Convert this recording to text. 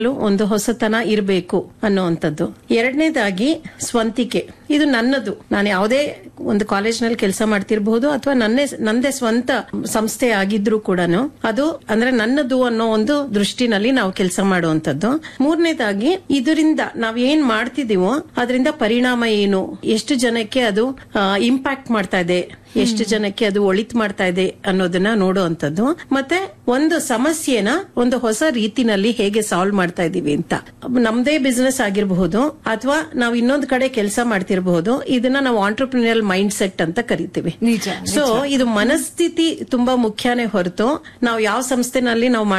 ಒಂದು ಹೊಸತನ ಇರಬೇಕು ಅನ್ನುವಂಥದ್ದು ಎರಡನೇದಾಗಿ ಸ್ವಂತಿಕೆ ಇದು ನನ್ನದು ನಾನು ಯಾವುದೇ ಒಂದು ಕಾಲೇಜ್ನಲ್ಲಿ ಕೆಲಸ ಮಾಡ್ತಿರ್ಬಹುದು ಅಥವಾ ನನ್ನೇ ನಂದೇ ಸ್ವಂತ ಸಂಸ್ಥೆ ಆಗಿದ್ರು ಕೂಡ ಅದು ಅಂದ್ರೆ ನನ್ನದು ಅನ್ನೋ ಒಂದು ದೃಷ್ಟಿನಲ್ಲಿ ನಾವು ಕೆಲಸ ಮಾಡುವಂತದ್ದು ಮೂರನೇದಾಗಿ ಇದರಿಂದ ನಾವ್ ಏನ್ ಮಾಡ್ತಿದೀವೋ ಅದರಿಂದ ಪರಿಣಾಮ ಏನು ಎಷ್ಟು ಜನಕ್ಕೆ ಅದು ಇಂಪ್ಯಾಕ್ಟ್ ಮಾಡ್ತಾ ಇದೆ ಎಷ್ಟು ಜನಕ್ಕೆ ಅದು ಒಳಿತ್ ಮಾಡ್ತಾ ಇದೆ ಅನ್ನೋದನ್ನ ನೋಡುವಂತದ್ದು ಮತ್ತೆ ಒಂದು ಸಮಸ್ಯೆನ ಒಂದು ಹೊಸ ರೀತಿನಲ್ಲಿ ಹೇಗೆ ಸಾಲ್ವ್ ಮಾಡ್ತಾ ಇದೀವಿ ಅಂತ ನಮ್ದೇ ಬಿಸ್ನೆಸ್ ಆಗಿರಬಹುದು ಅಥವಾ ನಾವು ಇನ್ನೊಂದ್ ಕಡೆ ಕೆಲಸ ಮಾಡ್ತಿರಬಹುದು ಇದನ್ನ ನಾವು ಆಂಟರ್ಪ್ರಿನಿಯಲ್ ಮೈಂಡ್ ಸೆಟ್ ಅಂತ ಕರಿತೀವಿ ನಿಜ, ಸೊ ಇದು ಮನಸ್ಥಿತಿ ತುಂಬಾ ಮುಖ್ಯನೇ ಹೊರತು ನಾವು ಯಾವ ಸಂಸ್ಥೆನಲ್ಲಿ ನಾವು